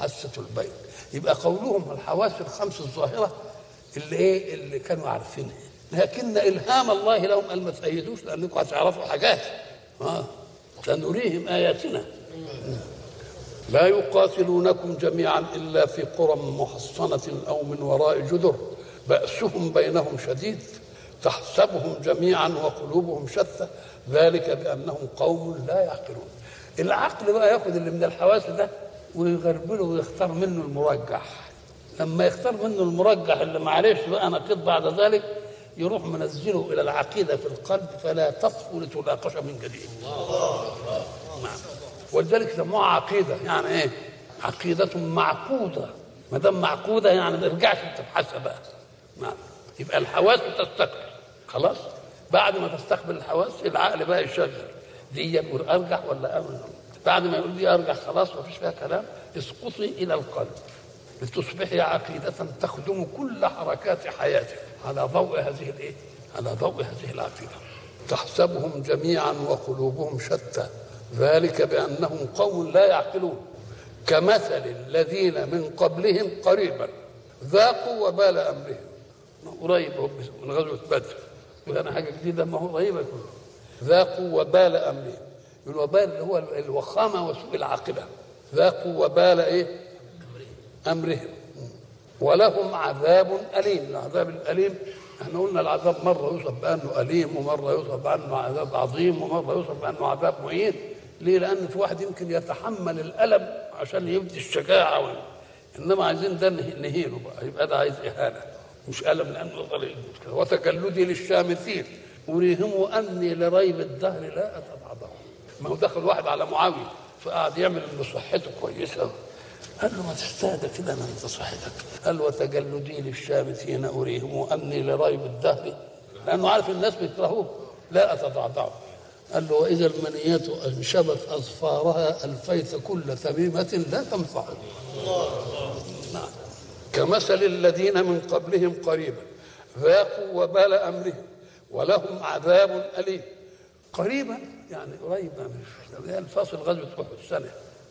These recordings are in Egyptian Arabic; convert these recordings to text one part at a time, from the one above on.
حاسة البين يبقى قولهم الحواس الخمس الظاهرة اللي ايه اللي كانوا عارفينها لكن إلهام الله لهم قال ما تأيدوش لأنكم هتعرفوا حاجات اه سنريهم آياتنا لا يقاتلونكم جميعا إلا في قرى محصنة أو من وراء جدر بأسهم بينهم شديد تحسبهم جميعا وقلوبهم شتى ذلك بأنهم قوم لا يعقلون العقل بقى ياخد اللي من الحواس ده ويغربله ويختار منه المرجح لما يختار منه المرجح اللي معلش بقى نقيض بعد ذلك يروح منزله الى العقيده في القلب فلا تصفو لتناقش من جديد نعم ولذلك سموها عقيده يعني ايه عقيده معقوده ما دام معقوده يعني ما ترجعش تبحثها بقى نعم يبقى الحواس تستقبل خلاص بعد ما تستقبل الحواس العقل بقى يشغل دي يقول ارجح ولا امن بعد ما يقول دي ارجح خلاص ما فيش فيها كلام اسقطي الى القلب لتصبحي عقيدة تخدم كل حركات حياتك على ضوء هذه الايه؟ على ضوء هذه العقيدة تحسبهم جميعا وقلوبهم شتى ذلك بأنهم قوم لا يعقلون كمثل الذين من قبلهم قريبا ذاقوا وبال أمرهم قريب هو من غزوة بدر يقول أنا حاجة جديدة ما هو قريبة يقول ذاقوا وبال أمرهم الوبال اللي هو الوخامة وسوء العاقبة ذاقوا وبال إيه امرهم ولهم عذاب اليم العذاب الاليم احنا قلنا العذاب مره يوصف بانه اليم ومره يوصف بانه عذاب عظيم ومره يوصف بانه عذاب مهين ليه لان في واحد يمكن يتحمل الالم عشان يبدي الشجاعه و... انما عايزين ده نهينه بقى يبقى ده عايز اهانه مش الم لانه طريق وتجلدي للشامثين اريهم اني لريب الدهر لا اتبعضهم ما هو دخل واحد على معاويه فقعد يعمل ان صحته كويسه قال له ما تستهدى كده من انت صحتك قال وتجلدي للشامتين اريهم اني لريب الدهر لانه عارف الناس بيكرهوه لا اتضعضعه قال له واذا المنيات انشبت اظفارها الفيت كل تميمه لا تنفع نعم كمثل الذين من قبلهم قريبا ذاقوا وبال امرهم ولهم عذاب اليم قريبا يعني قريبا مش الفاصل غزوه احد سنه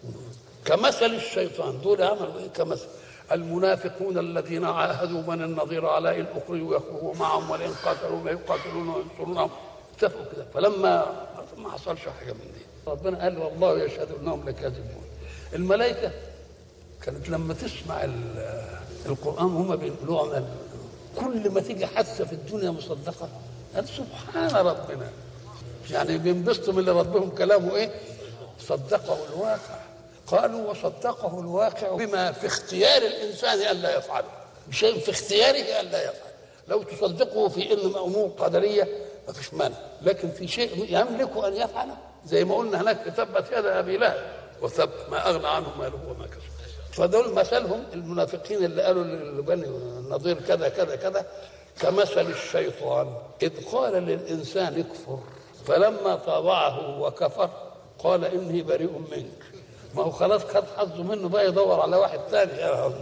كمثل الشيطان دول عملوا ايه كمثل المنافقون الذين عاهدوا من النظير على ان اخرجوا يخرجوا معهم ولئن قاتلوا لا يقاتلون وينصرونهم اتفقوا كده فلما ما حصلش حاجه من دي ربنا قال والله يشهد انهم لكاذبون الملائكه كانت لما تسمع القران هم بيقولوا كل ما تيجي حادثه في الدنيا مصدقه قال سبحان ربنا يعني بينبسطوا من اللي ربهم كلامه ايه صدقه الواقع قالوا وصدقه الواقع بما في اختيار الانسان الا يفعله شيء في اختياره الا يفعل لو تصدقه في ان امور قدريه ما فيش مانع لكن في شيء يملك ان يفعله زي ما قلنا هناك في تبت يد ابي لهب وثب ما اغنى عنه ماله وما كسب فدول مثلهم المنافقين اللي قالوا لبني النظير كذا كذا كذا كمثل الشيطان اذ قال للانسان اكفر فلما طاوعه وكفر قال اني بريء منك ما هو خلاص خد حظه منه بقى يدور على واحد ثاني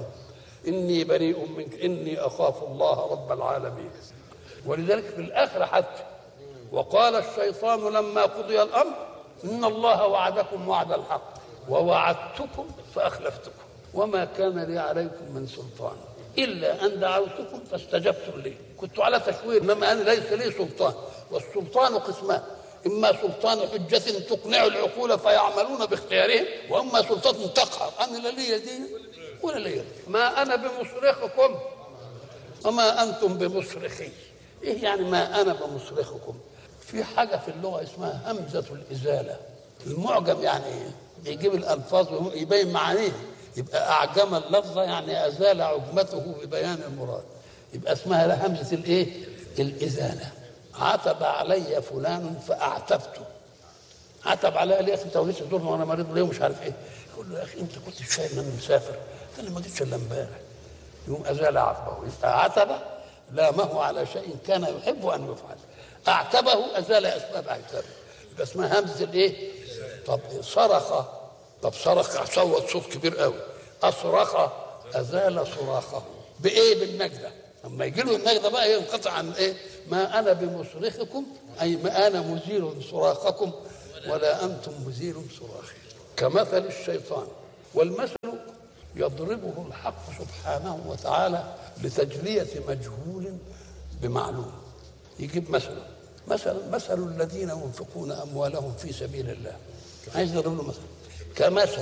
اني بريء منك اني اخاف الله رب العالمين ولذلك في الاخره حتى وقال الشيطان لما قضي الامر ان الله وعدكم وعد الحق ووعدتكم فاخلفتكم وما كان لي عليكم من سلطان الا ان دعوتكم فاستجبتم لي كنت على تشوير انما انا ليس لي سلطان والسلطان قسمان اما سلطان حجة تقنع العقول فيعملون باختيارهم واما سلطة تقهر انا لا لي دين ولا لي ما انا بمصرخكم وما انتم بمصرخي ايه يعني ما انا بمصرخكم في حاجة في اللغة اسمها همزة الإزالة المعجم يعني يجيب الألفاظ ويبين معانيه يبقى أعجم اللفظة يعني أزال عجمته ببيان المراد يبقى اسمها لا همزة الإيه؟ الإزالة عتب علي فلان فاعتبته عتب علي ليه يا اخي انت ما جيتش تزورني وانا مريض ليه ومش عارف ايه يقول له يا اخي انت كنت شايل اني مسافر قال لي ما جيتش الا امبارح يقوم ازال عتبه يبقى عتب لامه على شيء كان يحب ان يفعل اعتبه ازال اسباب عتابه يبقى اسمها همزه الايه؟ طب صرخ طب صرخ صوت صوت كبير قوي اصرخ ازال صراخه بايه بالنجده لما يجي له النجده بقى ينقطع عن ايه؟ ما انا بمصرخكم اي ما انا مزيل صراخكم ولا انتم مزيل صراخي كمثل الشيطان والمثل يضربه الحق سبحانه وتعالى لتجلية مجهول بمعلوم يجيب مثلا مثلا مثل الذين ينفقون أموالهم في سبيل الله عايز يضرب له مثلا كمثل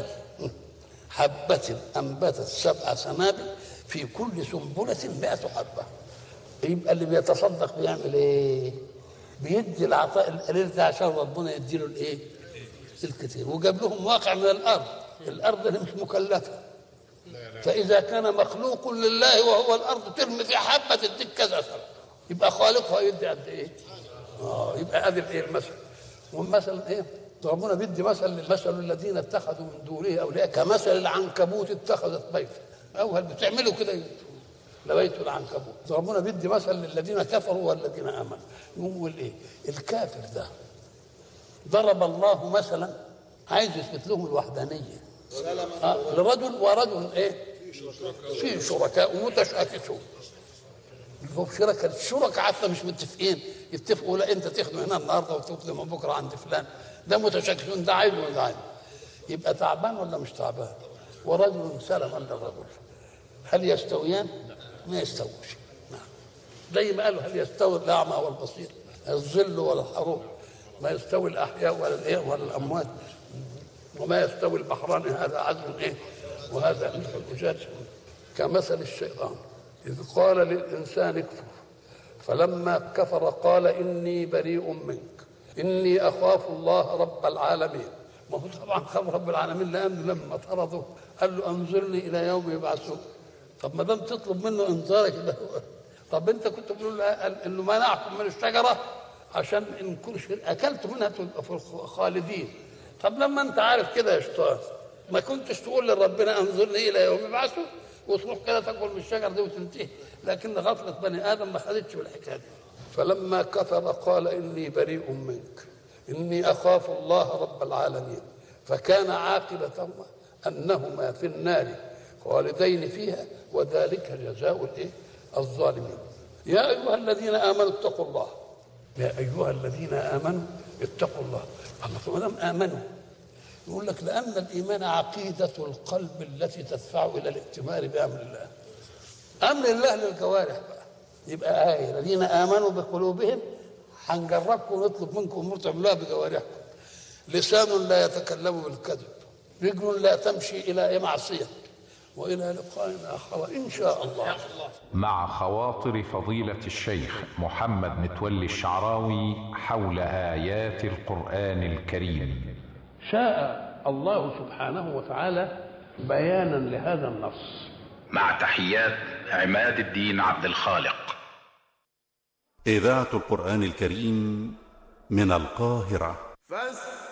حبة أنبتت سبع سنابل في كل سنبلة مئة حبة يبقى اللي بيتصدق بيعمل ايه؟ بيدي العطاء القليل ده عشان ربنا يديله الايه؟ الكثير وجاب لهم واقع من الارض الارض اللي مش مكلفه فاذا كان مخلوق لله وهو الارض ترمي في حبه تديك كذا سنه يبقى خالقها يدي قد ايه؟ اه يبقى ادي الايه المثل والمثل ايه؟ ربنا بيدي مثل مثل الذين اتخذوا من دونه اولياء كمثل العنكبوت اتخذت بيتا اول بتعملوا كده لبيت العنكبوت ربنا بيدي مثل للذين كفروا والذين امنوا يقول ايه؟ الكافر ده ضرب الله مثلا عايز يثبت لهم الوحدانيه آه لرجل ورجل ايه؟ في شركاء متشاكسون هم شركاء الشركاء حتى مش متفقين يتفقوا لا انت تخدم هنا النهارده وتخدم بكره عند فلان ده متشاكسون ده عايز وده عايز يبقى تعبان ولا مش تعبان؟ ورجل سلم للرجل هل يستويان؟ ما يستووش نعم زي ما قالوا هل يستوي الاعمى والبصير الظل ولا الحروب ما يستوي الاحياء ولا الايه ولا الاموات وما يستوي البحران هذا عذب ايه وهذا ملح الاجاج كمثل الشيطان اذ قال للانسان اكفر فلما كفر قال اني بريء منك اني اخاف الله رب العالمين ما هو طبعا خاف رب العالمين لانه لما طرده قال له انظرني الى يوم يبعثون طب ما دام تطلب منه انذارك ده طب انت كنت بتقول له انه منعكم من الشجره عشان ان كل شيء اكلت منها تبقى في الخالدين طب لما انت عارف كده يا شيطان ما كنتش تقول لربنا انظرني الى يوم يبعثوا وتروح كده تاكل من الشجر دي وتنتهي لكن غفله بني ادم ما خدتش بالحكايه دي فلما كفر قال اني بريء منك اني اخاف الله رب العالمين فكان عاقبتهما انهما في النار خالدين فيها وذلك جزاء الايه الظالمين يا ايها الذين امنوا اتقوا الله يا ايها الذين امنوا اتقوا الله الله ما دام امنوا يقول لك لان الايمان عقيده القلب التي تدفع الى الائتمار بامر الله امر الله للجوارح بقى يبقى آية الذين امنوا بقلوبهم هنجربكم ونطلب منكم امور تعملوها بجوارحكم لسان لا يتكلم بالكذب رجل لا تمشي الى معصيه والى لقاء اخر ان شاء الله مع خواطر فضيلة الشيخ محمد متولي الشعراوي حول آيات القرآن الكريم شاء الله سبحانه وتعالى بيانا لهذا النص مع تحيات عماد الدين عبد الخالق إذاعة القرآن الكريم من القاهرة فاستمعوا